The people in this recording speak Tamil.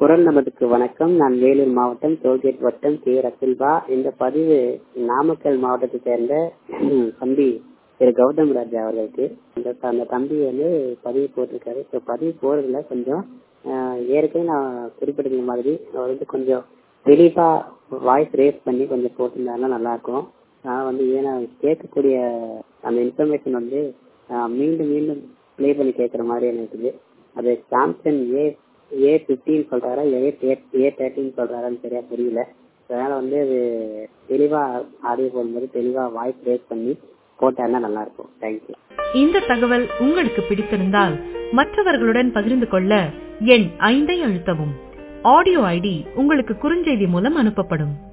குரல் நமதுக்கு வணக்கம் நான் வேலூர் மாவட்டம் டோல்கேட் வட்டம் கே ரசில்பா இந்த பதிவு நாமக்கல் மாவட்டத்தை சேர்ந்த ம், தம்பி திரு கௌதம் ராஜா அவர்களுக்கு அந்த அந்த தம்பி வந்து பதிவு போட்டிருக்காரு ஸோ பதிவு போறதுல கொஞ்சம் ஆஹ், ஏற்கனவே நான் குறிப்பிட்டிருந்த மாதிரி அவர் வந்து கொஞ்சம் தெளிவா வாய்ஸ் ரேஸ் பண்ணி கொஞ்சம் போட்டிருந்தாருன்னா நல்லா இருக்கும் நான் வந்து ஏன்னா கேட்கக்கூடிய அந்த இன்ஃபர்மேஷன் வந்து ஆஹ், மீண்டும் மீண்டும் ப்ளே பண்ணி கேட்குற மாதிரி எனக்கு இருக்குது அது சாம்சங் ஏ ஏ ஃபிஃப்டின் சொல்றாரா ஏ ஏ தேர்ட்டின் சொல்றாரான்னு சரியா புரியல அதனால வந்து அது தெளிவா ஆடியோ போடும்போது தெளிவா வாய்ஸ் ரேஸ் பண்ணி போட்டாருன்னா நல்லா இருக்கும் தேங்க்யூ இந்த தகவல் உங்களுக்கு பிடித்திருந்தால் மற்றவர்களுடன் பகிர்ந்து கொள்ள எண் ஐந்தை அழுத்தவும் ஆடியோ ஐடி உங்களுக்கு குறுஞ்செய்தி மூலம் அனுப்பப்படும்